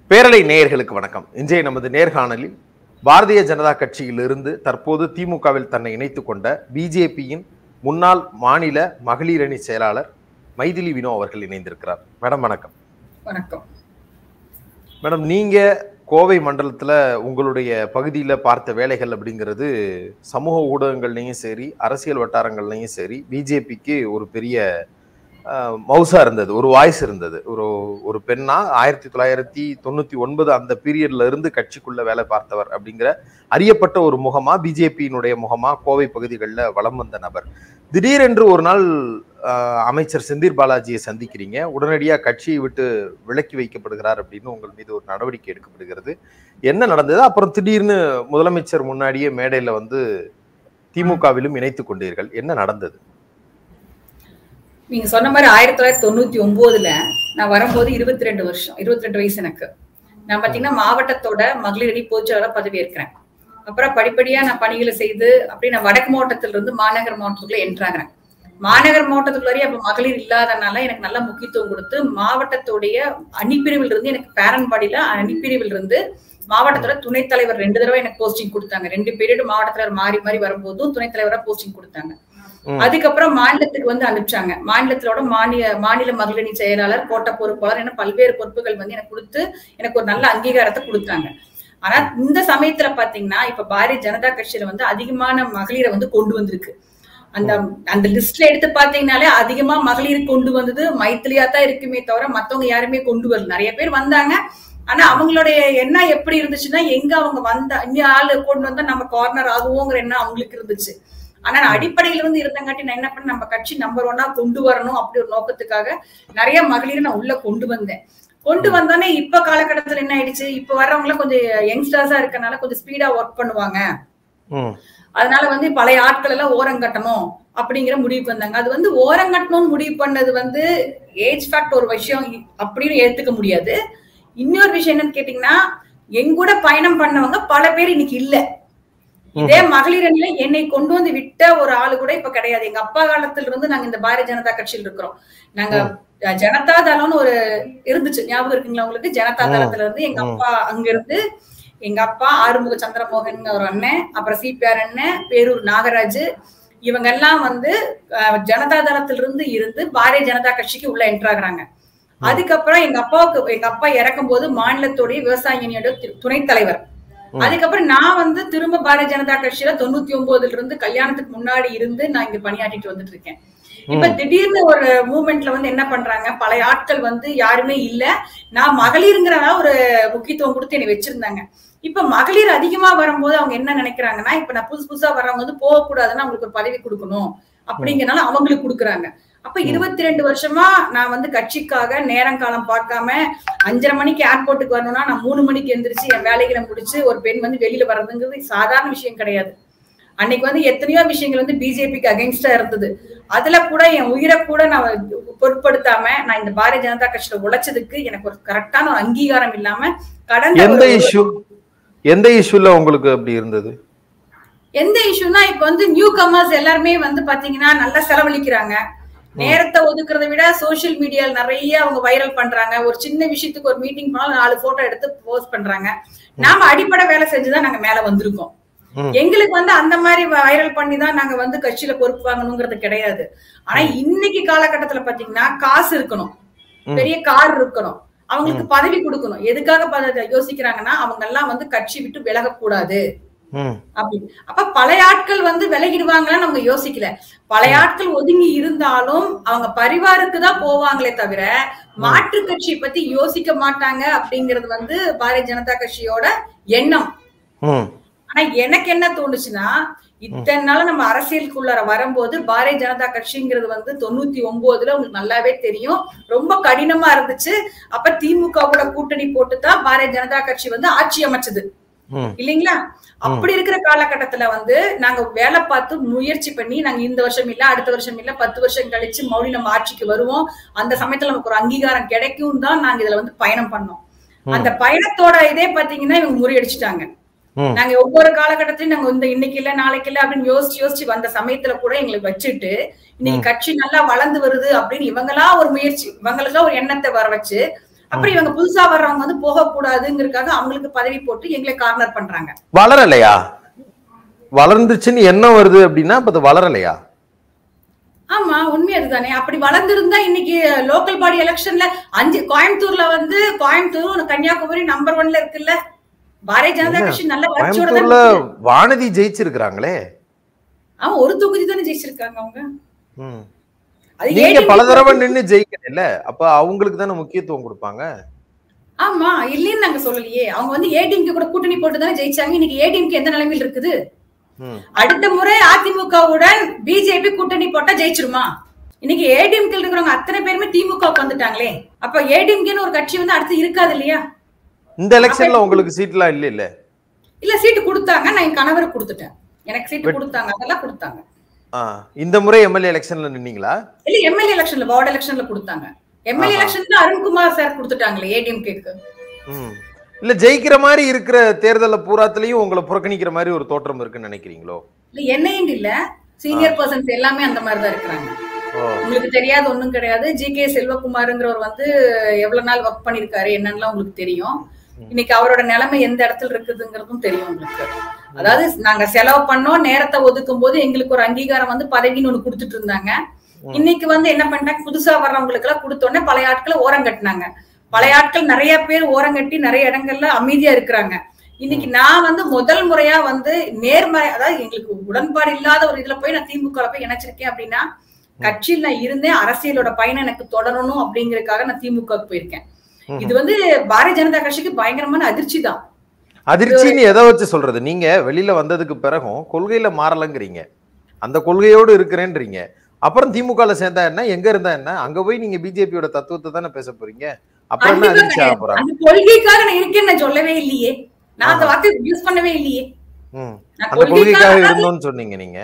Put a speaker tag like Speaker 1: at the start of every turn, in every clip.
Speaker 1: பேரலை நேயர்களுக்கு வணக்கம் இன்றைய நமது நேர்காணலில் பாரதிய ஜனதா கட்சியிலிருந்து தற்போது திமுகவில் தன்னை இணைத்துக் கொண்ட பிஜேபியின் முன்னாள் மாநில மகளிர் அணி செயலாளர் மைதிலி வினோ அவர்கள் இணைந்திருக்கிறார் மேடம் வணக்கம்
Speaker 2: வணக்கம்
Speaker 1: மேடம் நீங்க கோவை மண்டலத்துல உங்களுடைய பகுதியில பார்த்த வேலைகள் அப்படிங்கிறது சமூக ஊடகங்கள்லையும் சரி அரசியல் வட்டாரங்கள்லையும் சரி பிஜேபிக்கு ஒரு பெரிய அஹ், மவுசா இருந்தது ஒரு வாய்ஸ் இருந்தது ஒரு ஒரு பெண்ணா ஆயிரத்தி தொள்ளாயிரத்தி தொண்ணூத்தி ஒன்பது அந்த பீரியட்ல இருந்து கட்சிக்குள்ள வேலை பார்த்தவர் அப்படிங்கிற அறியப்பட்ட ஒரு முகமா பிஜேபியினுடைய முகமா கோவை பகுதிகளில் வலம் வந்த நபர் திடீரென்று ஒரு நாள் அஹ், அமைச்சர் செந்தில் பாலாஜியை சந்திக்கிறீங்க உடனடியாக கட்சியை விட்டு விலக்கி வைக்கப்படுகிறார் அப்படின்னு உங்கள் மீது ஒரு நடவடிக்கை எடுக்கப்படுகிறது என்ன நடந்தது அப்புறம் திடீர்னு முதலமைச்சர் முன்னாடியே மேடையில வந்து திமுகவிலும் இணைத்துக் கொண்டீர்கள் என்ன நடந்தது
Speaker 2: நீங்க சொன்ன மாதிரி ஆயிரத்தி தொள்ளாயிரத்தி தொண்ணூத்தி ஒன்பதுல நான் வரும்போது இருபத்தி ரெண்டு வருஷம் இருபத்தி ரெண்டு வயசு எனக்கு நான் பாத்தீங்கன்னா மாவட்டத்தோட மகளிர் அணி பொதுச்செயலாளர் பதவி இருக்கிறேன் அப்புறம் படிப்படியா நான் பணிகளை செய்து அப்படி நான் வடக்கு மாவட்டத்துல இருந்து மாநகர் மாவட்டத்துக்குள்ள என்ட்ராகிறேன் மாநகர் மாவட்டத்துக்குள்ளாரே அப்ப மகளிர் இல்லாதனால எனக்கு நல்ல முக்கியத்துவம் கொடுத்து மாவட்டத்துடைய அணிப்பிரிவில் இருந்து எனக்கு பேரன்பாடியில அணிப்பிரிவில் இருந்து மாவட்டத்தோட துணைத் தலைவர் ரெண்டு தடவை எனக்கு போஸ்டிங் கொடுத்தாங்க ரெண்டு பீரியட் மாவட்ட தலைவர் மாறி மாறி வரும்போதும் துணைத் தலைவரா போஸ்டிங் கொடுத்தாங்க
Speaker 1: ம்.
Speaker 2: அதுக்கப்புறம் மாநிலத்துக்கு வந்து அனுப்பிச்சாங்க மாநிலத்தோட மாநில மாநில மகளிரணி செயலாளர் கோட்ட பொறுப்பாளர் என பல்வேறு பொறுப்புகள் வந்து எனக்கு கொடுத்து எனக்கு ஒரு நல்ல அங்கீகாரத்தை கொடுத்தாங்க ஆனா இந்த சமயத்துல பாத்தீங்கன்னா இப்ப பாரதிய ஜனதா கட்சியில வந்து அதிகமான மகளிரை வந்து கொண்டு வந்திருக்கு அந்த அந்த லிஸ்ட்ல எடுத்து பாத்தீங்கன்னாலே அதிகமா மகளிர் கொண்டு வந்தது மைத்திலியா தான் இருக்குமே தவிர மத்தவங்க யாருமே கொண்டு வரல நிறைய பேர் வந்தாங்க ஆனா அவங்களுடைய எண்ணம் எப்படி இருந்துச்சுன்னா எங்க அவங்க வந்தா இன்னும் ஆளு கொண்டு வந்தா நம்ம கார்னர் ஆகுவோங்கிற எண்ணம் அவங்களுக்கு இருந்துச்சு ஆனா நான் அடிப்படையில இருந்து இருந்தங்காட்டி நான் என்ன பண்ண நம்ம கட்சி நம்பர் ஒன்னா கொண்டு வரணும் அப்படி ஒரு நோக்கத்துக்காக நிறைய மகளிரை நான் உள்ள கொண்டு வந்தேன் கொண்டு வந்தோடனே இப்ப காலகட்டத்துல என்ன ஆயிடுச்சு இப்ப வர்றவங்க எல்லாம் கொஞ்சம் யங்ஸ்டர்ஸா இருக்கனால கொஞ்சம் ஸ்பீடா ஒர்க் பண்ணுவாங்க
Speaker 1: ம்
Speaker 2: அதனால வந்து பழைய ஆட்கள் எல்லாம் ஓரம் கட்டணும் அப்படிங்கிற முடிவுக்கு வந்தாங்க அது வந்து ஓரம் கட்டணும்னு முடிவு பண்ணது வந்து ஏஜ் ஃபேக்ட் ஒரு விஷயம் இ- அப்படின்னு ஏத்துக்க முடியாது இன்னொரு விஷயம் என்னன்னு கேட்டீங்கன்னா எங்கூட பயணம் பண்ணவங்க பல பேர் இன்னைக்கு இல்ல இதே மகளிர் அணியில என்னை கொண்டு வந்து விட்ட ஒரு ஆளு கூட இப்ப கிடையாது எங்க அப்பா காலத்துல இருந்து நாங்க இந்த பாரதிய ஜனதா கட்சியில் இருக்கிறோம் நாங்க அஹ், ஜனதா தளம்னு ஒரு இருந்துச்சு ஞாபகம் இருக்குங்களா உங்களுக்கு ஜனதா
Speaker 1: ம்.
Speaker 2: தளத்துல இருந்து எங்க
Speaker 1: ம்.
Speaker 2: அப்பா அங்க இருந்து எங்க அப்பா ஆறுமுக சந்திரமோகன் ஒரு அண்ணன் அப்புறம் சிபிஆர் அண்ணன் பேரூர் நாகராஜ் இவங்க எல்லாம் வந்து அஹ், ஜனதா தளத்துல இருந்து இருந்து பாரதிய ஜனதா கட்சிக்கு உள்ள என்ட்ராகிறாங்க அதுக்கப்புறம் எங்க அப்பாவுக்கு எங்க அப்பா இறக்கும் போது மாநிலத்துடைய விவசாய அணியோட து- துணைத் தலைவர்
Speaker 1: ம்.
Speaker 2: அதுக்கப்புறம் நான் வந்து திரும்ப பாரதிய ஜனதா கட்சியில தொண்ணூத்தி ஒன்பதுல இருந்து கல்யாணத்துக்கு முன்னாடி இருந்து நான் இங்க பணியாற்றிட்டு வந்துட்டு இருக்கேன் இப்ப திடீர்னு ஒரு மூமெண்ட்ல வந்து என்ன பண்றாங்க பழைய ஆட்கள் வந்து யாருமே இல்ல நான் மகளிருங்கிறதா ஒரு முக்கியத்துவம் கொடுத்து என்னை வச்சிருந்தாங்க இப்ப மகளிர் அதிகமா வரும்போது அவங்க என்ன நினைக்கிறாங்கன்னா இப்ப நான் புதுசு புதுசா வர்றவங்க வந்து போகக்கூடாதுன்னு அவங்களுக்கு ஒரு பதவி கொடுக்கணும் அப்படிங்கறனால அவங்களுக்கு கொடுக்குறாங்க அப்ப இருபத்தி ரெண்டு வருஷமா நான் வந்து கட்சிக்காக நேரங்காலம் பார்க்காம அஞ்சரை மணிக்கு ஏர்போர்ட்டுக்கு வரணும்னா நான் மூணு மணிக்கு எந்திரிச்சு என் வேலைகளை முடிச்சு ஒரு பெண் வந்து வெளியில வர்றதுங்கிறது சாதாரண விஷயம் கிடையாது அன்னைக்கு வந்து எத்தனையோ விஷயங்கள் வந்து பிஜேபிக்கு அகைன்ஸ்டா இருந்தது அதுல கூட என் உயிரை கூட நான் பொருட்படுத்தாம நான் இந்த பாரதிய ஜனதா கட்சியில உழைச்சதுக்கு எனக்கு ஒரு கரெக்டான ஒரு அங்கீகாரம் இல்லாம கடந்த
Speaker 1: எந்த
Speaker 2: ஒரு-
Speaker 1: இஷ்யூ எந்த இஷ்யூல உங்களுக்கு அப்படி இருந்தது
Speaker 2: எந்த இஷ்யூனா இப்ப வந்து நியூ கமர்ஸ் எல்லாருமே வந்து பாத்தீங்கன்னா நல்லா செலவழிக்கிறாங்க நேரத்தை ஒதுக்குறதை விட சோஷியல் மீடியால நிறைய அவங்க வைரல் பண்றாங்க ஒரு சின்ன விஷயத்துக்கு ஒரு மீட்டிங் போனாலும் நாலு போட்டோ எடுத்து போஸ்ட் பண்றாங்க நாம அடிப்படை வேலை செஞ்சுதான் நாங்க மேல வந்திருக்கோம்
Speaker 1: ம்.
Speaker 2: எங்களுக்கு வந்து அந்த மாதிரி வைரல் பண்ணி தான் நாங்க வந்து கட்சியில பொறுப்பு வாங்கணுங்கிறது கிடையாது ஆனா இன்னைக்கு காலகட்டத்துல பாத்தீங்கன்னா காசு இருக்கணும்
Speaker 1: ம்.
Speaker 2: பெரிய கார் இருக்கணும் அவங்களுக்கு பதவி கொடுக்கணும் எதுக்காக பத- யோசிக்கிறாங்கன்னா அவங்க எல்லாம் வந்து கட்சி விட்டு விலகக்கூடாது
Speaker 1: ம்
Speaker 2: அப்படி அப்ப பழைய ஆட்கள் வந்து விலகிடுவாங்களான்னு நம்ம யோசிக்கல பழைய ஆட்கள் ஒதுங்கி இருந்தாலும் அவங்க பரிவாருக்கு தான் போவாங்களே தவிர மாற்று கட்சியை பத்தி யோசிக்க மாட்டாங்க அப்படிங்கிறது வந்து பாரதிய ஜனதா கட்சியோட எண்ணம்
Speaker 1: ம்
Speaker 2: ஆனா எனக்கு என்ன தோணுச்சுன்னா இத்தனை நாள் நம்ம அரசியலுக்குள்ளார வரும்போது பாரதிய ஜனதா கட்சிங்கிறது வந்து தொண்ணூத்தி ஒன்பதுல உங்களுக்கு நல்லாவே தெரியும் ரொம்ப கடினமா இருந்துச்சு அப்ப திமுக கூட கூட்டணி போட்டு தான் பாரதிய ஜனதா கட்சி வந்து ஆட்சி அமைச்சது
Speaker 1: ம்
Speaker 2: இல்லைங்களா அப்படி இருக்கிற காலகட்டத்துல வந்து நாங்க வேலை பார்த்து முயற்சி பண்ணி நாங்க இந்த வருஷம் இல்ல அடுத்த வருஷம் இல்ல பத்து வருஷம் கழிச்சு மறுபடியும் நம்ம ஆட்சிக்கு வருவோம் அந்த சமயத்துல நமக்கு ஒரு அங்கீகாரம் கிடைக்கும் தான் நாங்க இதுல வந்து பயணம் பண்ணோம் அந்த பயணத்தோட இதே பாத்தீங்கன்னா இவங்க முறியடிச்சிட்டாங்க
Speaker 1: ம்.
Speaker 2: நாங்க ஒவ்வொரு காலகட்டத்திலயும் நாங்க இந்த இன்னைக்கு இல்ல நாளைக்கு இல்ல அப்படின்னு யோசிச்சு யோசிச்சு வந்த சமயத்துல கூட எங்களுக்கு வச்சுட்டு இன்னைக்கு கட்சி நல்லா வளர்ந்து வருது அப்படின்னு இவங்களா ஒரு முயற்சி இவங்களுக்கா ஒரு எண்ணத்தை வர வச்சு அப்புறம் இவங்க புதுசா வர்றவங்க வந்து போக கூடாதுங்கிறதுக்காக அவங்களுக்கு பதவி போட்டு எங்களை கார்னர் பண்றாங்க
Speaker 1: வளரலையா வளர்ந்துச்சுன்னு என்ன வருது அப்படின்னா இப்ப அது வளரலையா
Speaker 2: ஆமா உண்மை அதுதானே அப்படி வளர்ந்திருந்தா இன்னைக்கு லோக்கல் பாடி எலெக்ஷன்ல அஞ்சு கோயம்புத்தூர்ல வந்து கோயம்புத்தூர் கன்னியாகுமரி நம்பர் ஒன்ல இருக்குல்ல பாரதிய ஜனதா
Speaker 1: என்ன?
Speaker 2: கட்சி நல்ல வளர்ச்சியோட தான்
Speaker 1: கோயம்புத்தூர்ல
Speaker 2: இருக்கு.
Speaker 1: வானதி ஜெயிச்சிருக்கிறாங்களே
Speaker 2: அவன் ஒரு தொகுதி தானே ஜெயிச்சிருக்காங்க அவங்க
Speaker 1: ம்.
Speaker 2: அது
Speaker 1: நீங்க
Speaker 2: ADMK
Speaker 1: பல தடவை நின்னு ஜெயிக்கல அப்ப அவங்களுக்கு தானே முக்கியத்துவம் கொடுப்பாங்க
Speaker 2: ஆமா இல்லைன்னு நாங்க சொல்லலையே அவங்க வந்து ஏடிஎம்கே கூட கூட்டணி போட்டு தானே ஜெயிச்சாங்க இன்னைக்கு ஏடிஎம்கே எந்த நிலைமையில் இருக்குது
Speaker 1: ம்.
Speaker 2: அடுத்த முறை அதிமுகவுடன் பிஜேபி கூட்டணி போட்டா ஜெயிச்சிருமா இன்னைக்கு ஏடிஎம்கே இருக்கிறவங்க அத்தனை பேருமே திமுக வந்துட்டாங்களே அப்ப ஏடிஎம்கேன்னு ஒரு கட்சி வந்து அடுத்து இருக்காது இல்லையா
Speaker 1: இந்த எலெக்ஷன்ல உங்களுக்கு சீட்லாம் இல்ல இல்ல
Speaker 2: இல்ல சீட்டு கொடுத்தாங்க நான் என் கணவருக்கு கொடுத்துட்டேன் எனக்கு சீட்டு கொடுத்தாங்க அதெல்லாம் கொடுத்தாங்க
Speaker 1: ஆ, இந்த முறை எம்எல்ஏ எலெக்ஷன்ல நின்னீங்களா
Speaker 2: இல்ல எம்எல்ஏ எலெக்ஷன்ல வார்டு எலெக்ஷன்ல கொடுத்தாங்க எம்எல்ஏ
Speaker 1: ஆஹா.
Speaker 2: எலெக்ஷன்ல அருண்குமார் சார் கொடுத்துட்டாங்களே ஏடிஎம்கேக்கு
Speaker 1: ம். இல்ல ஜெயிக்கிற மாதிரி இருக்கிற தேர்தல பூராத்திலையும் உங்களை புறக்கணிக்கிற மாதிரி ஒரு தோற்றம் இருக்குன்னு நினைக்கிறீங்களோ
Speaker 2: இல்ல என்னையும் இல்ல சீனியர் பர்சன்ஸ் எல்லாமே அந்த மாதிரி தான் இருக்கிறாங்க
Speaker 1: ஓ.
Speaker 2: உங்களுக்கு தெரியாது ஒண்ணும் கிடையாது ஜி கே செல்வகுமாருங்கிறவர் வந்து எவ்வளவு நாள் ஒர்க் பண்ணிருக்காரு என்னன்னு உங்களுக்கு தெரியும் இன்னைக்கு அவரோட நிலைமை எந்த இடத்துல இருக்குதுங்கிறதும் தெரியும் உங்களுக்கு அதாவது நாங்க செலவு பண்ணோம் நேரத்தை ஒதுக்கும் போது எங்களுக்கு ஒரு அங்கீகாரம் வந்து பதவின்னு ஒண்ணு கொடுத்துட்டு இருந்தாங்க இன்னைக்கு வந்து என்ன பண்ணாங்க புதுசா வர்றவங்களுக்கு எல்லாம் கொடுத்தோடனே பழைய ஆட்களை ஓரம் கட்டினாங்க பழைய ஆட்கள் நிறைய பேர் ஓரம் கட்டி நிறைய இடங்கள்ல அமைதியா இருக்கிறாங்க இன்னைக்கு நான் வந்து முதல் முறையா வந்து நேர்மறை அதாவது எங்களுக்கு உடன்பாடு இல்லாத ஒரு இதுல போய் நான் திமுக போய் இணைச்சிருக்கேன் அப்படின்னா கட்சியில் நான் இருந்தேன் அரசியலோட பயணம் எனக்கு தொடரணும் அப்படிங்கறதுக்காக நான் திமுக போயிருக்கேன் இது வந்து பாரதிய ஜனதா கட்சிக்கு பயங்கரமான அதிர்ச்சி தான்
Speaker 1: அதிர்ச்சின்னு எதை வச்சு சொல்றது நீங்க வெளியில வந்ததுக்கு பிறகும் கொள்கையில மாறலங்கிறீங்க அந்த கொள்கையோடு இருக்கிறேன்றீங்க அப்புறம் திமுகல சேர்ந்தா என்ன எங்க இருந்தா என்ன அங்க போய் நீங்க பிஜேபியோட தத்துவத்தை தானே பேச போறீங்க அப்புறம் என்ன
Speaker 2: கண்டிப்பா
Speaker 1: அதிர்ச்சி ஆக
Speaker 2: கிடையாது.
Speaker 1: போறாங்க
Speaker 2: அந்த கொள்கைக்காக நான் இருக்கேன்னு நான் சொல்லவே இல்லையே நான் அந்த வார்த்தை யூஸ் பண்ணவே இல்லையே
Speaker 1: ம்.
Speaker 2: நான்
Speaker 1: அந்த கொள்கைக்காக
Speaker 2: கொள்கைக்காக
Speaker 1: இருந்தோம்னு சொன்னீங்க நீங்க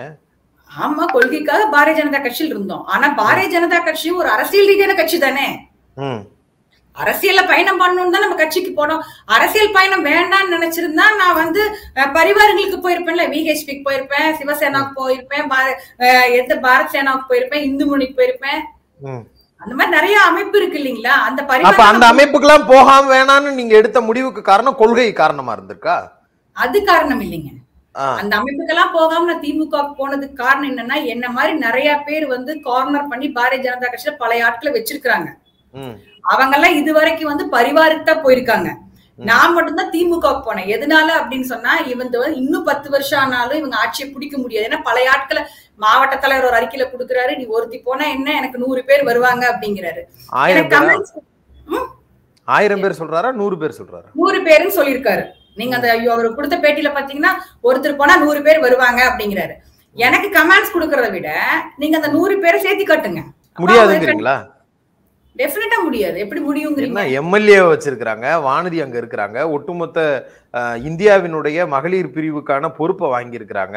Speaker 2: ஆமா கொள்கைக்காக பாரதிய ஜனதா கட்சியில் இருந்தோம் ஆனா பாரதிய ஜனதா கட்சியும் ஒரு அரசியல் ரீதியான கட்சி தானே
Speaker 1: ம்.
Speaker 2: அரசியல்ல பயணம் பண்ணணும்னு தான் நம்ம கட்சிக்கு போனோம் அரசியல் பயணம் வேண்டாம்னு நினைச்சிருந்தா நான் வந்து அஹ், பரிவாரங்களுக்கு போயிருப்பேன்ல விஹெச்பிக்கு போயிருப்பேன் சிவசேனாவுக்கு போயிருப்பேன் பார- அஹ், எந்த பாரத் சேனாவுக்கு போயிருப்பேன் இந்து முனிக்கு போயிருப்பேன்
Speaker 1: ம்.
Speaker 2: அந்த மாதிரி நிறைய அமைப்பு இருக்கு இல்லைங்களா அந்த
Speaker 1: அப்ப அந்த
Speaker 2: பரிவாரம்
Speaker 1: அமைப்புக்கெல்லாம் போகாம வேணாம்னு நீங்க எடுத்த முடிவுக்கு காரணம் கொள்கை காரணமா இருந்திருக்கா
Speaker 2: அது காரணம் இல்லைங்க
Speaker 1: ஆ.
Speaker 2: அந்த அமைப்புக்கெல்லாம் போகாம நான் திமுக போனதுக்கு காரணம் என்னன்னா என்ன மாதிரி நிறைய பேர் வந்து கார்னர் பண்ணி பாரதிய ஜனதா கட்சியில பழைய ஆட்களை வச்சிருக்காங்க
Speaker 1: ம்.
Speaker 2: அவங்க எல்லாம் இது வரைக்கும் வந்து பரிவாருக்கு தான் போயிருக்காங்க நான் மட்டும்தான் திமுக க்கு போனேன் எதனால அப்படின்னு சொன்னா இவங்க வந்து இன்னும் பத்து வருஷம் ஆனாலும் இவங்க ஆட்சியை பிடிக்க முடியாது ஏன்னா பழைய ஆட்களை மாவட்ட தலைவர் ஒரு அறிக்கையில கொடுக்குறாரு நீ ஒருத்தி போனா என்ன எனக்கு நூறு பேர் வருவாங்க அப்படிங்கிறாரு
Speaker 1: ஆயிரம்
Speaker 2: எனக்கு
Speaker 1: பேரா
Speaker 2: comments- ம்?
Speaker 1: ஆயிரம் பேர் சொல்றாரா நூறு பேர் சொல்றாரா
Speaker 2: நூறு பேருன்னு சொல்லியிருக்காரு நீங்க அந்த ஐயோ, அவர் கொடுத்த பேட்டியில பாத்தீங்கன்னா ஒருத்தர் போனா நூறு பேர் வருவாங்க அப்படிங்கிறாரு எனக்கு கமெண்ட்ஸ் கொடுக்கறத விட நீங்க அந்த நூறு பேரை சேர்த்து காட்டுங்க
Speaker 1: முடியாதுங்கிறீங்களா
Speaker 2: டெஃபினட்டா முடியாது எப்படி முடியுங்கிறீங்க
Speaker 1: என்ன எம்எல்ஏ வச்சிருக்கிறாங்க வானதி அங்க இருக்கிறாங்க ஒட்டுமொத்த அஹ், இந்தியாவினுடைய மகளிர் பிரிவுக்கான பொறுப்பை வாங்கியிருக்கிறாங்க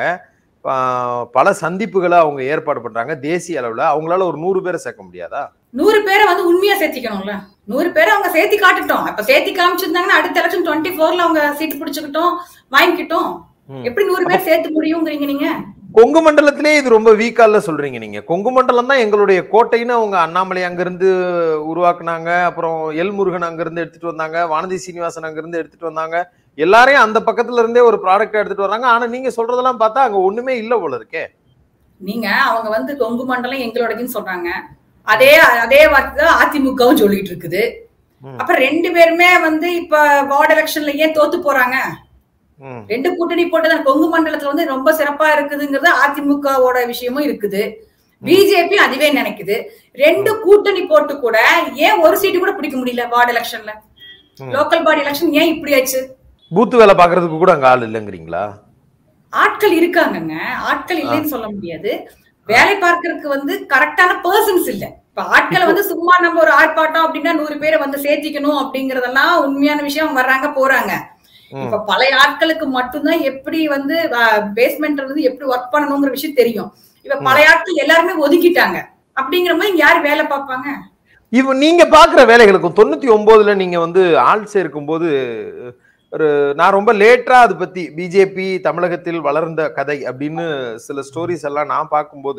Speaker 1: அஹ், பல சந்திப்புகளை அவங்க ஏற்பாடு பண்றாங்க தேசிய அளவுல அவங்களால ஒரு நூறு பேரை சேர்க்க முடியாதா
Speaker 2: நூறு பேரை வந்து உண்மையா சேர்த்திக்கணும்ல நூறு பேரை அவங்க சேர்த்தி காட்டுட்டோம் அப்ப சேர்த்தி காமிச்சிருந்தாங்கன்னா அடுத்த எலெக்ஷன் டுவெண்ட்டி ஃபோர்ல அவங்க சீட்டு பிடிச்சுக்கிட்டோம் வாங்கிக்கிட்டோம்
Speaker 1: ம்.
Speaker 2: எப்படி நூறு பேர் சேர்த்து முடியுங்கிறீங்க நீங்க
Speaker 1: கொங்கு மண்டலத்திலே இது ரொம்ப வீக்கால சொல்றீங்க நீங்க கொங்கு மண்டலம் தான் எங்களுடைய கோட்டைன்னு அவங்க அண்ணாமலை அங்கிருந்து உருவாக்குனாங்க அப்புறம் எல் முருகன் அங்கிருந்து எடுத்துட்டு வந்தாங்க வானதி சீனிவாசன் அங்கிருந்து எடுத்துட்டு வந்தாங்க எல்லாரையும் அந்த பக்கத்துல இருந்தே ஒரு ப்ராடக்ட் எடுத்துட்டு வர்றாங்க ஆனா நீங்க சொல்றதெல்லாம் பார்த்தா அங்க ஒண்ணுமே இல்ல போல இருக்கே
Speaker 2: நீங்க அவங்க வந்து கொங்கு மண்டலம் எங்களோடதுன்னு சொல்றாங்க அதே அதே வார்த்தை தான் அதிமுகவும் சொல்லிட்டு இருக்குது
Speaker 1: ம்.
Speaker 2: அப்ப ரெண்டு பேருமே வந்து இப்ப வார்டு எலெக்ஷன்ல ஏன் தோத்து போறாங்க
Speaker 1: ம்.
Speaker 2: ரெண்டு கூட்டணி போட்டுதான் கொங்கு மண்டலத்துல வந்து ரொம்ப சிறப்பா இருக்குதுங்கிறது அதிமுகவோட விஷயமும் இருக்குது பிஜேபி அதுவே நினைக்குது ரெண்டு கூட்டணி போட்டு கூட ஏன் ஒரு சீட்டு கூட பிடிக்க முடியல வார்டு எலெக்ஷன்ல
Speaker 1: ம்.
Speaker 2: லோக்கல் பாடி எலெக்ஷன் ஏன் இப்படி ஆச்சு
Speaker 1: பூத்து வேலை பாக்குறதுக்கு கூட அங்க ஆள் இல்லைங்கிறீங்களா
Speaker 2: ஆட்கள் இருக்காங்கங்க ஆட்கள் இல்லைன்னு சொல்ல முடியாது வேலை பார்க்கறதுக்கு வந்து கரெக்டான பர்சன்ஸ் இல்ல இப்ப ஆட்களை வந்து சும்மா நம்ம ஒரு ஆர்ப்பாட்டம் அப்படின்னா நூறு பேரை வந்து சேர்த்திக்கணும் அப்படிங்கறதெல்லாம் உண்மையான விஷயம் அவங்க வர்றாங்க போறாங்க
Speaker 1: ம்.
Speaker 2: இப்ப பழைய ஆட்களுக்கு மட்டும்தான் எப்படி வந்து பேஸ்மெண்ட் வந்து எப்படி ஒர்க் பண்ணணுங்கிற விஷயம் தெரியும் இப்ப பழைய ஆட்கள் எல்லாருமே ஒதுக்கிட்டாங்க அப்படிங்கிற மாதிரி இங்க யாரு வேலை பார்ப்பாங்க
Speaker 1: இவ நீங்க பாக்குற வேலைகளுக்கும் தொண்ணூத்தி ஒன்பதுல நீங்க வந்து ஆள் சேர்க்கும் போது ஒரு நான் ரொம்ப லேட்டரா அதை பத்தி பிஜேபி தமிழகத்தில் வளர்ந்த கதை அப்படின்னு சில ஸ்டோரிஸ் எல்லாம் நான் பார்க்கும்போது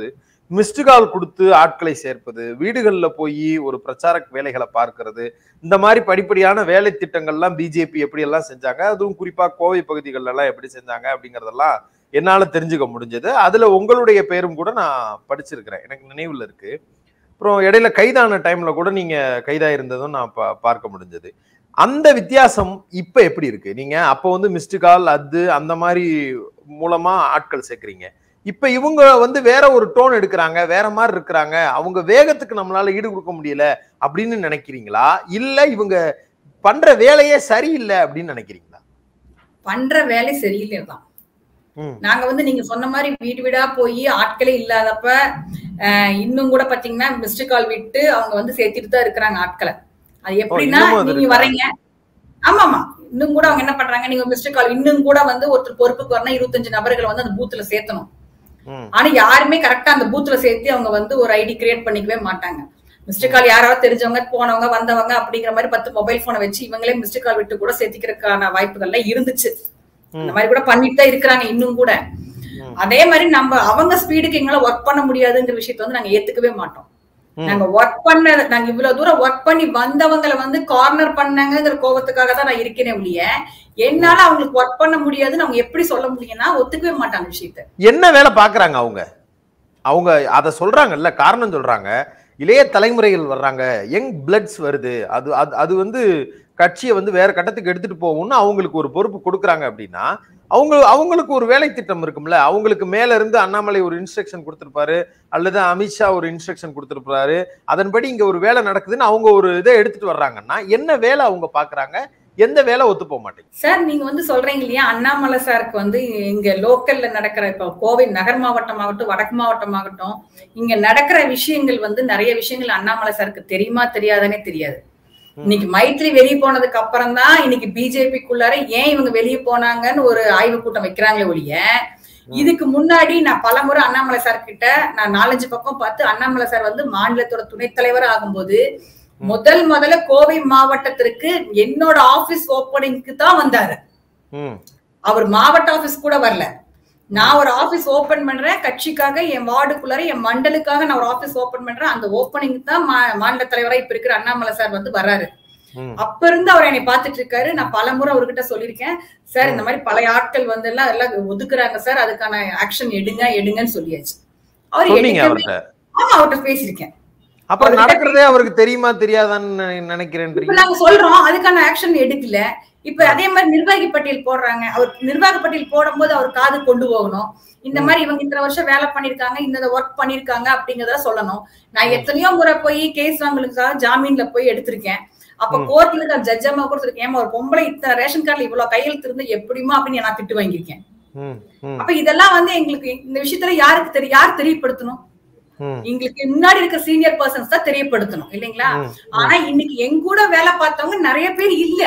Speaker 1: மிஸ்டு கால் கொடுத்து ஆட்களை சேர்ப்பது வீடுகளில் போய் ஒரு பிரச்சார வேலைகளை பார்க்கிறது இந்த மாதிரி படிப்படியான வேலை திட்டங்கள்லாம் பிஜேபி எப்படி எல்லாம் செஞ்சாங்க அதுவும் குறிப்பா கோவை பகுதிகள் எல்லாம் எப்படி செஞ்சாங்க அப்படிங்கறதெல்லாம் என்னால தெரிஞ்சுக்க முடிஞ்சது அதுல உங்களுடைய பேரும் கூட நான் படிச்சிருக்கிறேன் எனக்கு நினைவுல இருக்கு அப்புறம் இடையில கைதான டைம்ல கூட நீங்க கைதா இருந்ததும் நான் பா- பார்க்க முடிஞ்சது அந்த வித்தியாசம் இப்ப எப்படி இருக்கு நீங்க அப்ப வந்து மிஸ்டு கால் அது அந்த மாதிரி மூலமா ஆட்கள் சேர்க்கறீங்க இப்ப இவங்க வந்து வேற ஒரு டோன் எடுக்கிறாங்க வேற மாதிரி இருக்கிறாங்க அவங்க வேகத்துக்கு நம்மளால ஈடு கொடுக்க முடியல அப்படின்னு நினைக்கிறீங்களா இல்ல இவங்க பண்ற வேலையே சரியில்லை அப்படின்னு நினைக்கிறீங்களா
Speaker 2: பண்ற வேலை சரியில்லை தான்
Speaker 1: ம்,
Speaker 2: நாங்க வந்து நீங்க சொன்ன மாதிரி வீடு வீடா போய் ஆட்களே இல்லாதப்ப அஹ், இன்னும் கூட பாத்தீங்கன்னா மிஸ்டு கால் விட்டு அவங்க வந்து சேர்த்துட்டு தான் இருக்கிறாங்க ஆட்களை அது எப்படின்னா
Speaker 1: இன்னமும் அது
Speaker 2: நீங்க
Speaker 1: இருக்கா?
Speaker 2: வரீங்க ஆமா ஆமா இன்னும் கூட அவங்க என்ன பண்றாங்க நீங்க மிஸ்டு கால் இன்னும் கூட வந்து ஒருத்தர் பொறுப்புக்கு வரணும் இருபத்தஞ்சு நபர்களை வந்து அந்த பூத்துல சேர்த்தணும்
Speaker 1: ம்,
Speaker 2: ஆனா யாருமே கரெக்டா அந்த பூத்துல சேர்த்து அவங்க வந்து ஒரு ஐடி கிரியேட் பண்ணிக்கவே மாட்டாங்க மிஸ்டு கால் யாராவது தெரிஞ்சவங்க போனவங்க வந்தவங்க அப்படிங்கிற மாதிரி பத்து மொபைல் போனை வச்சு இவங்களே மிஸ்டு கால் விட்டு கூட சேர்த்திக்கிறதுக்கான வாய்ப்புகள்லாம் இருந்துச்சு அந்த மாதிரி கூட பண்ணிட்டு தான் இருக்கிறாங்க இன்னும் கூட
Speaker 1: ம்.
Speaker 2: அதே மாதிரி நம்ம அவங்க ஸ்பீடுக்கு எங்களால ஒர்க் பண்ண முடியாதுங்கிற விஷயத்த வந்து நாங்க ஏத்துக்கவே மாட்டோம்
Speaker 1: ம்.
Speaker 2: நாங்க ஒர்க் பண்ண நாங்க இவ்வளவு தூரம் ஒர்க் பண்ணி வந்தவங்களை வந்து கார்னர் பண்ணாங்கங்கிற கோபத்துக்காக தான் நான் இருக்கேனே ஒழிய என்னால அவங்களுக்கு ஒர்க் பண்ண முடியாதுன்னு அவங்க எப்படி சொல்ல முடியும்னா ஒத்துக்கவே மாட்டாங்க விஷயத்த
Speaker 1: என்ன வேலை பாக்குறாங்க அவங்க அவங்க அதை சொல்றாங்கல்ல காரணம் சொல்றாங்க இளைய தலைமுறைகள் வர்றாங்க யங் பிளட்ஸ் வருது அது அது அது வந்து கட்சியை வந்து வேற கட்டத்துக்கு எடுத்துட்டு போகும்னு அவங்களுக்கு ஒரு பொறுப்பு கொடுக்குறாங்க அப்படின்னா அவங்க அவங்களுக்கு ஒரு வேலை திட்டம் இருக்கும்ல அவங்களுக்கு மேல இருந்து அண்ணாமலை ஒரு இன்ஸ்ட்ரக்ஷன் கொடுத்திருப்பாரு அல்லது அமித்ஷா ஒரு இன்ஸ்ட்ரக்ஷன் கொடுத்திருப்பாரு அதன்படி இங்க ஒரு வேலை நடக்குதுன்னு அவங்க ஒரு இதை எடுத்துட்டு வர்றாங்கன்னா என்ன வேலை அவங்க பாக்குறாங்க எந்த வேலை ஒத்து போக மாட்டேங்குது
Speaker 2: சார் நீங்க வந்து சொல்றீங்க இல்லையா அண்ணாமலை சாருக்கு வந்து இங்க லோக்கல்ல நடக்கிற இப்போ கோவை நகர் மாவட்டம் ஆகட்டும் வடக்கு மாவட்டம் ஆகட்டும் இங்க நடக்கிற விஷயங்கள் வந்து நிறைய விஷயங்கள் அண்ணாமலை சாருக்கு தெரியுமா தெரியாதானே தெரியாது இன்னைக்கு மைத்ரி வெளியே போனதுக்கு அப்புறம் தான் இன்னைக்கு பிஜேபிக்குள்ளார ஏன் இவங்க வெளியே போனாங்கன்னு ஒரு ஆய்வு கூட்டம் வைக்கிறாங்களே ஒழிய இதுக்கு முன்னாடி நான் பலமுறை அண்ணாமலை சார் கிட்ட நான் நாலஞ்சு பக்கம் பார்த்து அண்ணாமலை சார் வந்து மாநிலத்தோட துணைத் தலைவர் ஆகும்போது முதல் முதல்ல கோவை மாவட்டத்திற்கு என்னோட ஆபீஸ் ஓப்பனிங்க்கு தான் வந்தாரு
Speaker 1: ம்
Speaker 2: அவர் மாவட்ட ஆபீஸ் கூட வரல நான் ஒரு ஆபீஸ் ஓபன் பண்றேன் கட்சிக்காக என் வார்டுக்குள்ளார என் மண்டலுக்காக நான் ஒரு ஆபீஸ் ஓபன் பண்றேன் அந்த ஓப்பனிங் தான் மா- மாநில தலைவரா இப்ப இருக்கிற அண்ணாமலை சார் வந்து வர்றாரு
Speaker 1: ம்
Speaker 2: அப்ப இருந்து அவர் என்னை பார்த்துட்டு இருக்காரு நான் பலமுறை அவர்கிட்ட சொல்லியிருக்கேன் சார் இந்த மாதிரி பழைய ஆட்கள் வந்து எல்லாம் எல்லாம் ஒதுக்குறாங்க சார் அதுக்கான ஆக்ஷன் எடுங்க எடுங்கன்னு சொல்லியாச்சு அவர்
Speaker 1: சொன்னீங்க
Speaker 2: எடுக்கவே-
Speaker 1: அவர்கிட்ட
Speaker 2: ஆமா அவர்கிட்ட பேசியிருக்கேன்
Speaker 1: அப்புறம்
Speaker 2: அவர்கிட்ட
Speaker 1: நடக்கிறதே அவருக்கு தெரியுமா தெரியாதான்னு நினை-
Speaker 2: இப்ப
Speaker 1: நினைக்கிறேன்றீங்க
Speaker 2: நாங்க சொல்றோம் அதுக்கான ஆக்ஷன் எடுக்கல இப்ப அதே மாதிரி நிர்வாகி பட்டியல் போடுறாங்க அவர் நிர்வாக பட்டியல் போடும்போது அவர் காது கொண்டு போகணும் இந்த மாதிரி இவங்க இத்தனை வருஷம் வேலை பண்ணிருக்காங்க இந்த ஒர்க் பண்ணிருக்காங்க அப்படிங்கறத சொல்லணும் நான் எத்தனையோ முறை போய் கேஸ் வாங்கலுக்காக ஜாமீன்ல போய் எடுத்திருக்கேன் அப்ப
Speaker 1: ம்.
Speaker 2: கோர்ட்ல இருக்க ஜட்ஜமா கொடுத்துருக்கேன் ஏமா ஒரு பொம்பளை இத்தனை ரேஷன் கார்டுல இவ்வளவு கையெழுத்து இருந்து எப்படிமா அப்படின்னு நான் திட்டு வாங்கியிருக்கேன்
Speaker 1: ம், ம்,
Speaker 2: அப்ப இதெல்லாம் வந்து எங்களுக்கு இந்த விஷயத்துல யாருக்கு தெரியும் யார் தெரியப்படுத்தணும்
Speaker 1: ம்,
Speaker 2: எங்களுக்கு முன்னாடி இருக்க சீனியர் பர்சன்ஸ் தான் தெரியப்படுத்தணும் இல்லைங்களா
Speaker 1: ம்.
Speaker 2: ஆனா இன்னைக்கு எங்க கூட வேலை பார்த்தவங்க நிறைய பேர் இல்ல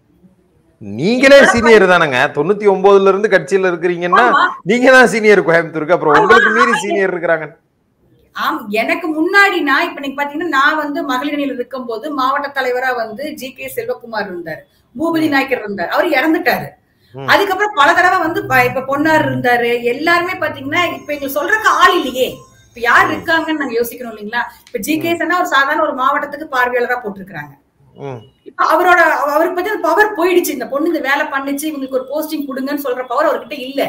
Speaker 1: நீங்களே சீனியர் தானங்க தொண்ணூத்தி ஒன்பதுல இருந்து கட்சியில இருக்கிறீங்கன்னா
Speaker 2: ஆமா.
Speaker 1: நீங்க தான் சீனியர் கோயம்புத்தூருக்கு அப்புறம் உங்களுக்கு மீறி சீனியர் இருக்கிறாங்க
Speaker 2: ஆம் எனக்கு முன்னாடி நான் இப்ப நீங்க பாத்தீங்கன்னா நான் வந்து மகளிர் அணியில இருக்கும்போது மாவட்ட தலைவரா வந்து ஜி கே செல்வகுமார் இருந்தார் பூபதி நாயக்கர் இருந்தார் அவர் இறந்துட்டாரு
Speaker 1: ம்.
Speaker 2: அதுக்கப்புறம் பல தடவை வந்து ப- இப்ப பொன்னார் இருந்தாரு எல்லாருமே பாத்தீங்கன்னா இப்ப எங்களுக்கு சொல்றதுக்கு ஆள் இல்லையே இப்ப யார் இருக்காங்கன்னு நாங்க யோசிக்கணும் இல்லைங்களா இப்ப ஜி கே ஒரு சாதாரண ஒரு மாவட்டத்துக்கு பார்வையாளரா போட்டிருக்காங்க
Speaker 1: ம்,
Speaker 2: இப்ப அவரோட அவ- அவருக்கு பத்தி அந்த பவர் போயிடுச்சு இந்த பொண்ணு இந்த வேலை பண்ணுச்சு இவங்களுக்கு ஒரு போஸ்டிங் கொடுங்கன்னு சொல்ற பவர் அவர்கிட்ட இல்ல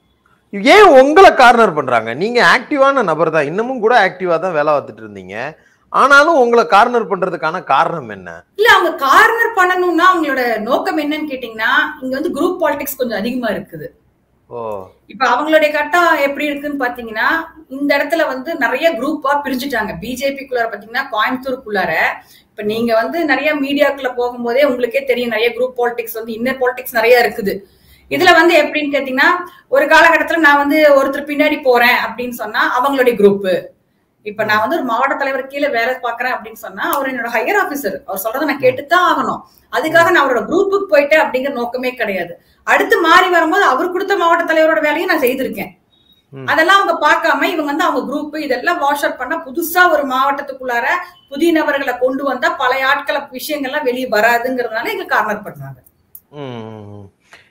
Speaker 1: ஏன் உங்களை கார்னர் பண்றாங்க நீங்க ஆக்டிவான நபர் தான் இன்னமும் கூட ஆக்டிவா தான் வேலை பார்த்துட்டு இருந்தீங்க ஆனாலும் உங்களை கார்னர் பண்றதுக்கான காரணம் என்ன
Speaker 2: இல்ல அவங்க கார்னர் பண்ணணும்னா அவங்களோட நோக்கம் என்னன்னு கேட்டீங்கன்னா இங்க வந்து குரூப் பாலிடிக்ஸ் கொஞ்சம் அதிகமா இருக்குது
Speaker 1: ஓ
Speaker 2: இப்ப அவங்களுடைய கட்டம் எப்படி இருக்குன்னு பாத்தீங்கன்னா இந்த இடத்துல வந்து நிறைய குரூப்பா பிரிஞ்சுட்டாங்க பிஜேபிக்குள்ளார பாத்தீங்கன்னா கோயம்புத்தூருக்குள்ளார இப்ப நீங்க வந்து நிறைய மீடியாக்குள்ள போகும்போதே உங்களுக்கே தெரியும் நிறைய குரூப் பாலிடிக்ஸ் வந்து இன்னர் பாலிடிக்ஸ் நிறைய இருக்குது இதுல வந்து எப்படின்னு கேட்டீங்கன்னா ஒரு காலகட்டத்துல நான் வந்து ஒருத்தர் பின்னாடி போறேன் அப்படின்னு சொன்னா அவங்களுடைய குரூப் இப்ப நான் வந்து ஒரு மாவட்ட தலைவர் கீழே வேலை பாக்குறேன் அப்படின்னு சொன்னா அவர் என்னோட ஹையர் ஆபீசர் அவர் சொல்றதை நான் கேட்டுத்தான் ஆகணும் அதுக்காக நான் அவரோட குரூப்புக்கு போயிட்டேன் அப்படிங்கிற நோக்கமே கிடையாது அடுத்து மாறி வரும்போது அவர் கொடுத்த மாவட்ட தலைவரோட வேலையை நான் செய்திருக்கேன்
Speaker 1: ம்.
Speaker 2: அதெல்லாம் அவங்க பார்க்காம இவங்க வந்து அவங்க குரூப் இதெல்லாம் வாஷ் அவுட் பண்ணா புதுசா ஒரு மாவட்டத்துக்குள்ளார புதிய நபர்களை கொண்டு வந்தா பழைய ஆட்களை விஷயங்கள்லாம் வெளியே வராதுங்கிறதுனால எங்க கார்னர் பண்றாங்க
Speaker 1: ம்.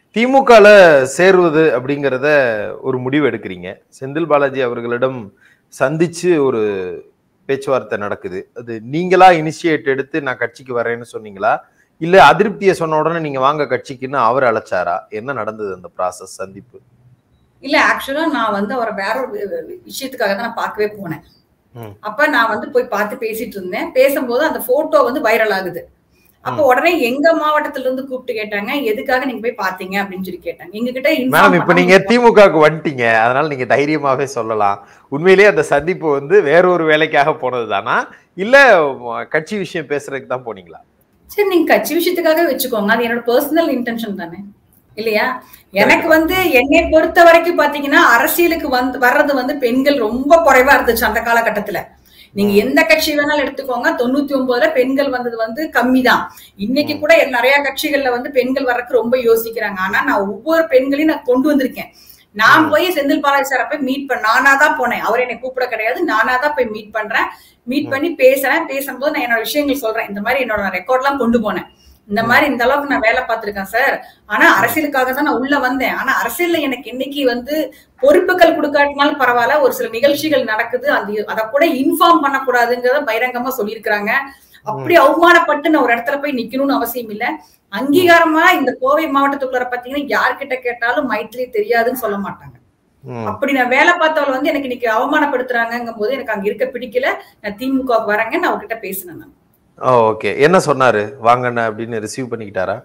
Speaker 1: திமுகல சேருவது அப்படிங்கிறத ஒரு முடிவு எடுக்கிறீங்க செந்தில் பாலாஜி அவர்களிடம் சந்திச்சு ஒரு பேச்சுவார்த்தை நடக்குது அது நீங்களா இனிஷியேட் எடுத்து நான் கட்சிக்கு வரேன்னு சொன்னீங்களா இல்ல அதிருப்தியை சொன்ன உடனே நீங்க வாங்க கட்சிக்குன்னு அவர் அழைச்சாரா என்ன நடந்தது அந்த ப்ராசஸ் சந்திப்பு
Speaker 2: இல்ல ஆக்சுவலா நான் வந்து அவரை வேற ஒரு வி- விஷயத்துக்காக தான் நான் பார்க்கவே போனேன்
Speaker 1: ம்.
Speaker 2: அப்ப நான் வந்து போய் பார்த்து பேசிட்டு இருந்தேன் பேசும்போது அந்த போட்டோ வந்து வைரல் ஆகுது அப்ப உடனே எங்க மாவட்டத்துல இருந்து கூப்பிட்டு கேட்டாங்க எதுக்காக நீங்க போய் பாத்தீங்க அப்படின்னு சொல்லி கேட்டாங்க எங்க கிட்ட inform
Speaker 1: மேடம் இப்ப
Speaker 2: பண்ண
Speaker 1: நீங்க திமுகவுக்கு வந்துட்டீங்க அதனால நீங்க தைரியமாவே சொல்லலாம் உண்மையிலேயே அந்த சந்திப்பு வந்து வேற ஒரு வேலைக்காக போனது தானா இல்ல உம், கட்சி விஷயம் பேசுறதுக்கு தான் போனீங்களா
Speaker 2: சரி நீங்க கட்சி விஷயத்துக்காக வச்சுக்கோங்க அது என்னோட பர்சனல் இன்டென்ஷன் தானே இல்லையா எனக்கு வந்து என்னை பொறுத்த வரைக்கும் பாத்தீங்கன்னா அரசியலுக்கு வந்து வர்றது வந்து பெண்கள் ரொம்ப குறைவா இருந்துச்சு அந்த காலகட்டத்துல நீங்க எந்த கட்சி வேணாலும் எடுத்துக்கோங்க தொண்ணூத்தி ஒன்பதுல பெண்கள் வந்தது வந்து கம்மி தான் இன்னைக்கு கூட நிறைய கட்சிகள்ல வந்து பெண்கள் வர்றதுக்கு ரொம்ப யோசிக்கிறாங்க ஆனா நான் ஒவ்வொரு பெண்களையும் நான் கொண்டு வந்திருக்கேன் நான் போய் செந்தில் பாலாஜி சாரை போய் மீட் பண்ண நானா தான் போனேன் அவர் என்னை கூப்பிட கிடையாது நானா தான் போய் மீட் பண்றேன் மீட் பண்ணி பேசுறேன் பேசும்போது நான் என்னோட விஷயங்கள் சொல்றேன் இந்த மாதிரி என்னோட ரெக்கார்ட் எல்லாம் கொண்டு போனேன் இந்த மாதிரி இந்த அளவுக்கு நான் வேலை பார்த்திருக்கேன் சார் ஆனா அரசியலுக்காக தான் நான் உள்ள வந்தேன் ஆனா அரசியல்ல எனக்கு இன்னைக்கு வந்து பொறுப்புகள் கொடுக்காட்டினாலும் பரவாயில்ல ஒரு சில நிகழ்ச்சிகள் நடக்குது அது அதை கூட இன்ஃபார்ம் பண்ணக்கூடாதுங்கிறத பகிரங்கமா சொல்லியிருக்கிறாங்க அப்படி அவமானப்பட்டு நான் ஒரு இடத்துல போய் நிக்கணும்னு அவசியம் இல்ல அங்கீகாரமா இந்த கோவை மாவட்டத்துக்குள்ள பாத்தீங்கன்னா யார்கிட்ட கேட்டாலும் மைத்திரி தெரியாதுன்னு சொல்ல மாட்டாங்க
Speaker 1: ம்.
Speaker 2: அப்படி நான் வேலை பார்த்தவள் வந்து எனக்கு இன்னைக்கு அவமானப்படுத்துறாங்கங்கும் போது எனக்கு அங்க இருக்க பிடிக்கல நான் திமுக வரேங்க நான் அவர்கிட்ட பேசினேன் நான்
Speaker 1: ஓ ஓகே என்ன சொன்னாரு வாங்கண்ண அப்படின்னு ரிசீவ் பண்ணிக்கிட்டாரா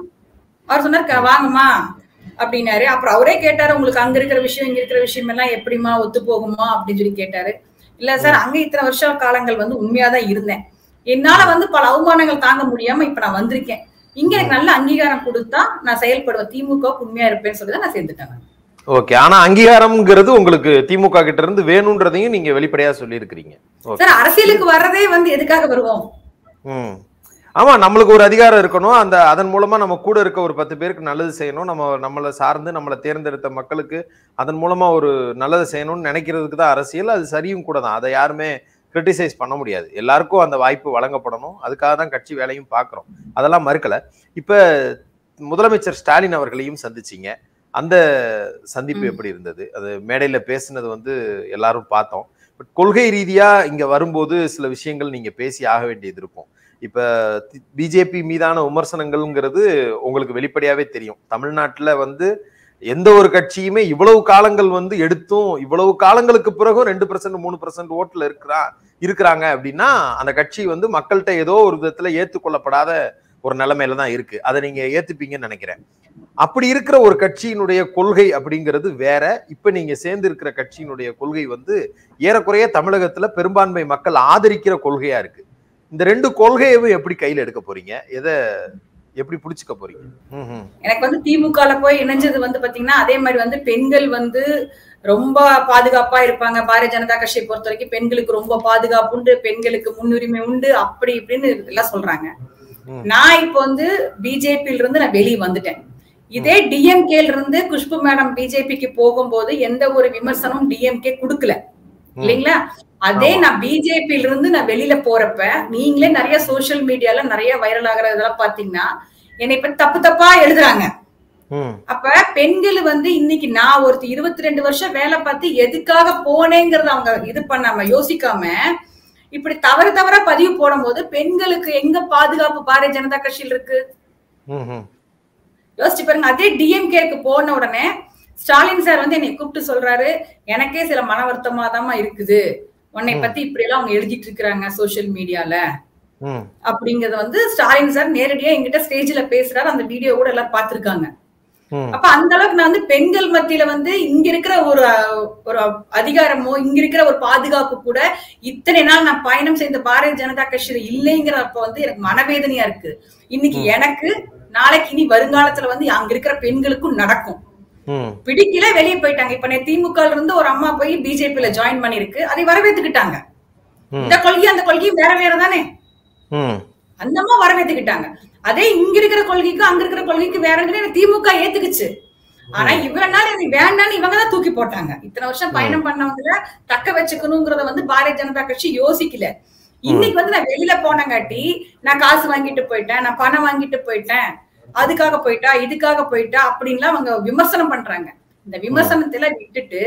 Speaker 2: அவர் சொன்னார் "க- வாங்கம்மா அப்படின்னாரு அப்புறம் அவரே கேட்டாரு உங்களுக்கு அங்க இருக்கிற விஷயம் இங்க இருக்கிற விஷயம் எல்லாம் எப்படிமா ஒத்து போகுமா அப்படின்னு சொல்லி கேட்டாரு இல்ல சார் அங்க இத்தனை வருஷ காலங்கள் வந்து உண்மையாதான் இருந்தேன் என்னால வந்து பல அவமானங்கள் தாங்க முடியாம இப்ப நான் வந்திருக்கேன் இங்க எனக்கு நல்ல அங்கீகாரம் கொடுத்தா நான் செயல்படுவேன் திமுக க்கு உண்மையா இருப்பேன்னு சொல்லி தான் நான் சேர்ந்துட்டேன் நான்.
Speaker 1: ஓகே ஆனா அங்கீகாரம்ங்கிறது உங்களுக்கு திமுக கிட்ட இருந்து வேணும்ன்றதையும் நீங்க வெளிப்படையா சொல்லியிருக்கிறீங்க ஓகே
Speaker 2: சார் அரசியலுக்கு வர்றதே வந்து எதுக்காக வருவோம்
Speaker 1: ம் ஆமா நம்மளுக்கு ஒரு அதிகாரம் இருக்கணும் அந்த அதன் மூலமா நம்ம கூட இருக்க ஒரு பத்து பேருக்கு நல்லது செய்யணும் நம்ம நம்மளை சார்ந்து நம்மளை தேர்ந்தெடுத்த மக்களுக்கு அதன் மூலமா ஒரு நல்லது செய்யணும்னு நினைக்கிறதுக்கு தான் அரசியல் அது சரியும் கூட தான் அதை யாருமே கிரிட்டிசைஸ் பண்ண முடியாது எல்லாருக்கும் அந்த வாய்ப்பு வழங்கப்படணும் அதுக்காக தான் கட்சி வேலையும் பார்க்குறோம் அதெல்லாம் மறுக்கல இப்ப முதலமைச்சர் ஸ்டாலின் அவர்களையும் சந்திச்சீங்க அந்த சந்திப்பு
Speaker 2: ம்.
Speaker 1: எப்படி இருந்தது அது மேடையில பேசுனது வந்து எல்லாரும் பார்த்தோம் பட் கொள்கை ரீதியா இங்க வரும்போது சில விஷயங்கள் நீங்க பேசி ஆக வேண்டியது இருக்கும் இப்ப பிஜேபி மீதான விமர்சனங்கள்ங்கிறது உங்களுக்கு வெளிப்படையாவே தெரியும் தமிழ்நாட்டுல வந்து எந்த ஒரு கட்சியுமே இவ்வளவு காலங்கள் வந்து எடுத்தும் இவ்வளவு காலங்களுக்கு பிறகும் ரெண்டு பர்சன்ட் மூணு பர்சன்ட் ஓட்டுல இருக்கிறா இருக்கிறாங்க அப்படின்னா அந்த கட்சி வந்து மக்கள்கிட்ட ஏதோ ஒரு விதத்துல ஏத்துக்கொள்ளப்படாத ஒரு நிலைமையில தான் இருக்கு அதை நீங்க ஏத்துப்பீங்கன்னு நினைக்கிறேன் அப்படி இருக்கிற ஒரு கட்சியினுடைய கொள்கை அப்படிங்கிறது வேற இப்ப நீங்க சேர்ந்து இருக்கிற கட்சியினுடைய கொள்கை வந்து ஏறக்குறைய தமிழகத்துல பெரும்பான்மை மக்கள் ஆதரிக்கிற கொள்கையா இருக்கு இந்த ரெண்டு கொள்கையவும் எப்படி கையில எடுக்க போறீங்க எதை எப்படி புடிச்சுக்க போறீங்க ம், ம்.
Speaker 2: எனக்கு வந்து திமுகல போய் இணைஞ்சது வந்து பாத்தீங்கன்னா அதே மாதிரி வந்து பெண்கள் வந்து ரொம்ப பாதுகாப்பா இருப்பாங்க பாரதிய ஜனதா கட்சியை பொறுத்த வரைக்கும் பெண்களுக்கு ரொம்ப பாதுகாப்பு உண்டு பெண்களுக்கு முன்னுரிமை உண்டு அப்படி இப்படின்னு எல்லாம் சொல்றாங்க
Speaker 1: ம்.
Speaker 2: நான் இப்போ வந்து பிஜேபியில இருந்து நான் வெளியே வந்துட்டேன் இதே டிஎம்கேல இருந்து குஷ்பு மேடம் பிஜேபிக்கு போகும்போது எந்த ஒரு விமர்சனமும் டிஎம்கே கொடுக்கல இல்லைங்களா அதே
Speaker 1: ஆமா.
Speaker 2: நான் பிஜேபியில இருந்து நான் வெளியில போறப்ப நீங்களே நிறைய சோஷியல் மீடியால நிறைய வைரல் ஆகுறதெல்லாம் பாத்தீங்கன்னா என்னை பத்தி தப்பு தப்பா எழுதுறாங்க
Speaker 1: ம்,
Speaker 2: அப்ப பெண்கள் வந்து இன்னைக்கு நான் ஒருத்தர் இருபத்தி ரெண்டு வருஷம் வேலை பார்த்து எதுக்காக போனேங்கிறத அவங்க இது பண்ணாம யோசிக்காம இப்படி தவறு தவறா பதிவு போடும்போது பெண்களுக்கு எங்க பாதுகாப்பு பாரதிய ஜனதா கட்சியில் இருக்கு
Speaker 1: ம், ம்.
Speaker 2: யோசிச்சு பாருங்க அதே டிஎம்கேக்கு போன உடனே ஸ்டாலின் சார் வந்து என்னை கூப்பிட்டு சொல்றாரு எனக்கே சில மன வருத்தமா இருக்குது உன்னை பத்தி இப்படி எல்லாம் அவங்க எழுதிட்டு இருக்கிறாங்க சோசியல் மீடியால
Speaker 1: ம்,
Speaker 2: அப்படிங்கறத வந்து ஸ்டாலின் சார் நேரடியா என்கிட்ட ஸ்டேஜ்ல பேசுறாரு அந்த வீடியோ கூட எல்லாரும் பார்த்திருக்காங்க
Speaker 1: ம்.
Speaker 2: அப்ப அந்த அளவுக்கு நான் வந்து பெண்கள் மத்தியில வந்து இங்க இருக்கிற ஒரு அஹ், ஒரு அதிகாரமோ இங்க இருக்கிற ஒரு பாதுகாப்பு கூட இத்தனை நாள் நான் பயணம் செய்த பாரதிய ஜனதா கட்சியில இல்லைங்கிறப்ப வந்து எனக்கு மனவேதனையா இருக்கு இன்னைக்கு எனக்கு நாளைக்கு இனி வருங்காலத்துல வந்து அங்க இருக்கிற பெண்களுக்கும் நடக்கும்
Speaker 1: ம்,
Speaker 2: பிடிக்கல வெளியே போயிட்டாங்க இப்ப நே திமுக இருந்து ஒரு அம்மா போய் பிஜேபியில ஜாயின் பண்ணிருக்கு அதை வரவேத்துக்கிட்டாங்க
Speaker 1: ம்.
Speaker 2: இந்த கொள்கை அந்த கொள்கையும் வேற வேற தானே
Speaker 1: ம்.
Speaker 2: அந்த அம்மா வரவேத்துக்கிட்டாங்க அதே இங்க இருக்கிற கொள்கைக்கும் அங்க இருக்கிற கொள்கைக்கு வேற திமுக ஏத்துக்குச்சு ஆனா இவ்வளவு நாள் இது வேண்டாம்னு இவங்க தான் தூக்கி போட்டாங்க இத்தனை வருஷம் பயணம் பண்ணவங்கள தக்க வச்சுக்கணுங்கிறத வந்து பாரதிய ஜனதா கட்சி யோசிக்கல இன்னைக்கு வந்து நான் வெளியில போனங்காட்டி நான் காசு வாங்கிட்டு போயிட்டேன் நான் பணம் வாங்கிட்டு போயிட்டேன் அதுக்காக போயிட்டா இதுக்காக போயிட்டா அப்படின்லாம் அவங்க விமர்சனம் பண்றாங்க இந்த விமர்சனத்துல விட்டுட்டு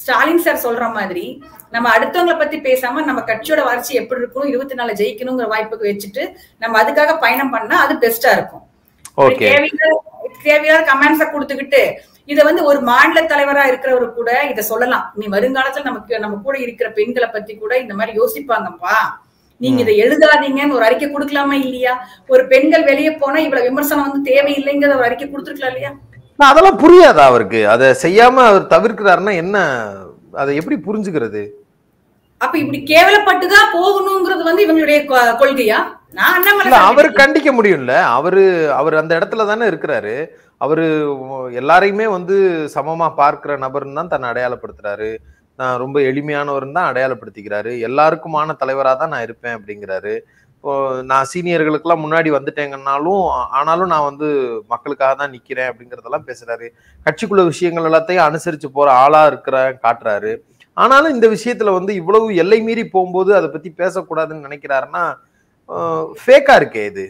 Speaker 2: ஸ்டாலின் சார் சொல்ற மாதிரி நம்ம அடுத்தவங்களை பத்தி பேசாம நம்ம கட்சியோட வளர்ச்சி எப்படி இருக்கணும் இருபத்தி நாலு ஜெயிக்கணுங்கிற வாய்ப்புக்கு வச்சுட்டு நம்ம அதுக்காக பயணம் பண்ணா அது பெஸ்டா இருக்கும்
Speaker 1: ஓகே
Speaker 2: தேவையில்லாத தேவையில்லாத கமெண்ட்ஸ கொடுத்துக்கிட்டு இத வந்து ஒரு மாநில தலைவரா இருக்கிறவரு கூட இத சொல்லலாம் நீ வருங்காலத்துல நமக்கு நம்ம கூட இருக்கிற பெண்களை பத்தி கூட இந்த மாதிரி யோசிப்பாங்கப்பா நீங்க இதை எழுதாதீங்கன்னு ஒரு அறிக்கை கொடுக்கலாமா இல்லையா ஒரு பெண்கள் வெளியே போனா இவ்வளவு விமர்சனம் வந்து தேவையில்லைங்கிற ஒரு அறிக்கை கொடுத்துருக்கலாம் இல்லையா
Speaker 1: அதெல்லாம் புரியாதா அவருக்கு அதை செய்யாம அவர் தவிர்க்கிறாருன்னா என்ன அதை எப்படி புரிஞ்சுக்கிறது
Speaker 2: அப்ப இப்படி கேவலப்பட்டுதான் போகணுங்கிறது வந்து இவங்களுடைய கொ- கொள்கையா நான் அண்ணாமலை
Speaker 1: இல்ல
Speaker 2: சார்
Speaker 1: அவர் கண்டிக்க முடியும்ல அவரு அவர் அந்த இடத்துல தானே இருக்கிறாரு அவரு எல்லாரையுமே வந்து சமமா பார்க்கிற நபர்னு தான் தன்னை அடையாளப்படுத்துறாரு நான் ரொம்ப எளிமையானவர்னு தான் அடையாளப்படுத்திக்கிறாரு எல்லாருக்குமான தலைவரா தான் நான் இருப்பேன் அப்படிங்கிறாரு இப்போ நான் சீனியர்களுக்கெல்லாம் முன்னாடி வந்துட்டேங்கன்னாலும் ஆனாலும் நான் வந்து மக்களுக்காக தான் நிக்கிறேன் அப்படிங்கறதெல்லாம் பேசுறாரு கட்சிக்குள்ள விஷயங்கள் எல்லாத்தையும் அனுசரிச்சு போற ஆளா இருக்கிறேன் காட்டுறாரு ஆனாலும் இந்த விஷயத்துல வந்து இவ்வளவு எல்லை மீறி போகும்போது அதை பத்தி பேசக்கூடாதுன்னு நினைக்கிறாருன்னா ஃபேக்கா இருக்கே இது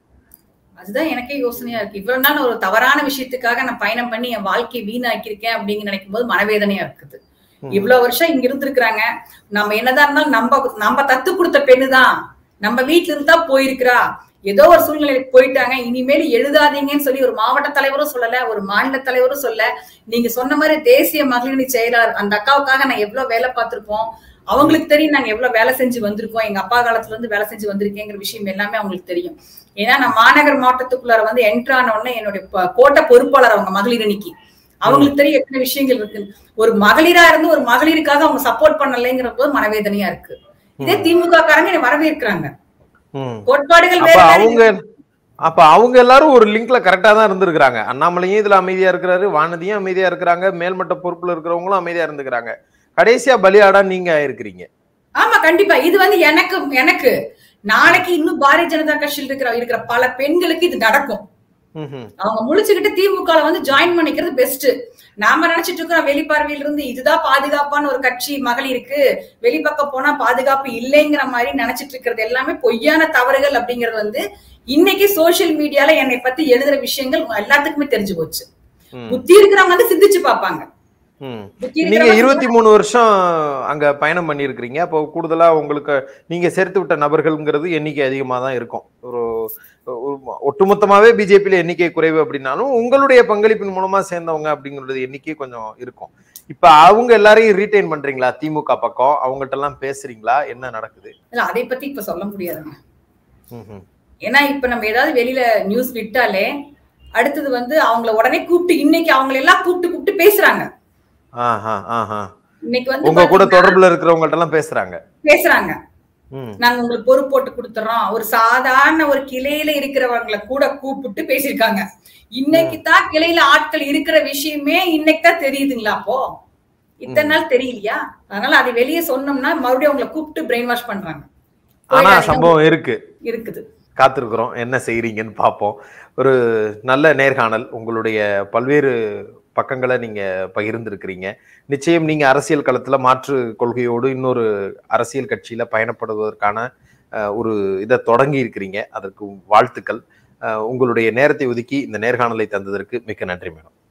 Speaker 2: அதுதான் எனக்கே யோசனையா இருக்கு இவ்வளவு நாள் ஒரு தவறான விஷயத்துக்காக நான் பயணம் பண்ணி என் வாழ்க்கையை வீணாக்கியிருக்கேன் அப்படின்னு நினைக்கும் போது மனவேதனையா இருக்குது
Speaker 1: ம்.
Speaker 2: இவ்வளவு வருஷம் இங்க இருந்திருக்கிறாங்க நம்ம என்னதான் இருந்தாலும் நம்ம நம்ம தத்து கொடுத்த பெண்ணு தான் நம்ம வீட்டுல இருந்தா போயிருக்கிறா ஏதோ ஒரு சூழ்நிலைக்கு போயிட்டாங்க இனிமேல் எழுதாதீங்கன்னு சொல்லி ஒரு மாவட்ட தலைவரும் சொல்லல ஒரு மாநில தலைவரும் சொல்ல நீங்க சொன்ன மாதிரி தேசிய மகளிரணி செயலாளர் அந்த அக்காவுக்காக நான் எவ்வளவு வேலை பார்த்திருப்போம் அவங்களுக்கு தெரியும் நாங்க எவ்வளவு வேலை செஞ்சு வந்திருக்கோம் எங்க அப்பா காலத்துல இருந்து வேலை செஞ்சு வந்திருக்கேங்கிற விஷயம் எல்லாமே அவங்களுக்கு தெரியும் ஏன்னா நான் மாநகர் மாவட்டத்துக்குள்ளார வந்து என்ட்ரு ஆன உடனே என்னுடைய ப- கோட்ட பொறுப்பாளர் அவங்க மகளிர் அணிக்கு அவங்களுக்கு தெரியும் எத்தனை விஷயங்கள் இருக்கு ஒரு மகளிரா இருந்து ஒரு மகளிருக்காக அவங்க சப்போர்ட் பண்ணலைங்கிற போது மனவேதனையா இருக்கு இதே திமுக காரங்க என்னை வரவேற்கிறாங்க
Speaker 1: ம்.
Speaker 2: கோட்பாடுகள்
Speaker 1: அப்ப
Speaker 2: வேற வேற
Speaker 1: அவங்க அப்ப அவங்க எல்லாரும் ஒரு லிங்க்ல கரெக்டா தான் இருந்திருக்கிறாங்க அண்ணாமலையும் இதுல அமைதியா இருக்கிறாரு வானதியும் அமைதியா இருக்கிறாங்க மேல்மட்ட பொறுப்புல இருக்கிறவங்களும் அமைதியா இருந்துக்கிறாங்க கடைசியா பலியாடா நீங்க ஆயிருக்கிறீங்க
Speaker 2: ஆமா கண்டிப்பா இது வந்து எனக்கு எனக்கு நாளைக்கு இன்னும் பாரதிய ஜனதா கட்சியில் இருக்கிற இருக்கிற பல பெண்களுக்கு இது நடக்கும்
Speaker 1: ம்ஹும்.
Speaker 2: அவங்க முழிச்சுக்கிட்டு திமுக வந்து ஜாயின் பண்ணிக்கிறது பெஸ்ட் நாம நினைச்சிட்டு இருக்கிறோம் வெளிப்பார்வையில இருந்து இதுதான் பாதுகாப்பான ஒரு கட்சி மகளிருக்கு வெளிப்பக்கம் போனா பாதுகாப்பு இல்லைங்கிற மாதிரி நினைச்சிட்டு இருக்கிறது எல்லாமே பொய்யான தவறுகள் அப்படிங்கறது வந்து இன்னைக்கு சோசியல் மீடியால என்னை பத்தி எழுதுற விஷயங்கள் எல்லாத்துக்குமே தெரிஞ்சு போச்சு
Speaker 1: ம்.
Speaker 2: புத்தி இருக்கிறவங்க வந்து சிந்திச்சு பார்ப்பாங்க
Speaker 1: ம்.
Speaker 2: புத்தி
Speaker 1: நீங்க
Speaker 2: இருக்கிறவங்க
Speaker 1: இருபத்தி மூணு வருஷம் அங்க பயணம் பண்ணியிருக்கிறீங்க அப்போ கூடுதலா உங்களுக்கு நீங்க சேர்த்து விட்ட நபர்கள்ங்கிறது எண்ணிக்கை அதிகமா தான் இருக்கும் ஒரு ஒரு ஒட்டுமொத்தமாவே பிஜேபியில எண்ணிக்கை குறைவு அப்படின்னாலும் உங்களுடைய பங்களிப்பின் மூலமா சேர்ந்தவங்க அப்படிங்கிறது எண்ணிக்கை கொஞ்சம் இருக்கும் இப்ப அவங்க எல்லாரையும் ரீட்டைன் பண்றீங்களா திமுக பக்கம் அவங்கள்ட்ட எல்லாம் பேசுறீங்களா என்ன நடக்குது
Speaker 2: இல்ல அதை பத்தி இப்ப சொல்ல முடியாதுங்க
Speaker 1: ம்ஹும்.
Speaker 2: ஏன்னா இப்ப நம்ம ஏதாவது வெளியில நியூஸ் விட்டாலே அடுத்தது வந்து அவங்கள உடனே கூப்பிட்டு இன்னைக்கு அவங்கள எல்லாம் கூப்பிட்டு கூப்பிட்டு பேசுறாங்க
Speaker 1: ஆஹா, ஆஹா.
Speaker 2: இன்னைக்கு வந்து
Speaker 1: உங்க கூட
Speaker 2: பாத்தீங்கன்னா
Speaker 1: தொடர்புல இருக்கிறவங்கள்ட்ட எல்லாம் பேசுறாங்க
Speaker 2: பேசுறாங்க
Speaker 1: ம்.
Speaker 2: நாங்க உங்களுக்கு பொறுப்பு போட்டு கொடுத்துறோம் ஒரு சாதாரண ஒரு கிளையில இருக்கிறவங்கள கூட கூப்பிட்டு பேசியிருக்காங்க இன்னைக்கு தான் கிளையில ஆட்கள் இருக்கிற விஷயமே இன்னைக்கு தான் தெரியுதுங்களா அப்போ இத்தனை நாள் தெரியலையா அதனால அதை வெளியே சொன்னோம்னா மறுபடியும் அவங்கள கூப்பிட்டு பிரெயின் வாஷ் பண்றாங்க
Speaker 1: ஆனா
Speaker 2: போயிடாதீங்க.
Speaker 1: சம்பவம் இருக்கு
Speaker 2: இருக்குது
Speaker 1: காத்திருக்கிறோம் என்ன செய்றீங்கன்னு பார்ப்போம் ஒரு நல்ல நேர்காணல் உங்களுடைய பல்வேறு பக்கங்களை நீங்க பகிர்ந்திருக்கிறீங்க நிச்சயம் நீங்க அரசியல் களத்துல மாற்று கொள்கையோடு இன்னொரு அரசியல் கட்சியில பயணப்படுவதற்கான அஹ், ஒரு இதை தொடங்கி இருக்கிறீங்க அதற்கு வாழ்த்துக்கள் அஹ், உங்களுடைய நேரத்தை ஒதுக்கி இந்த நேர்காணலை தந்ததற்கு மிக்க நன்றி மேடம்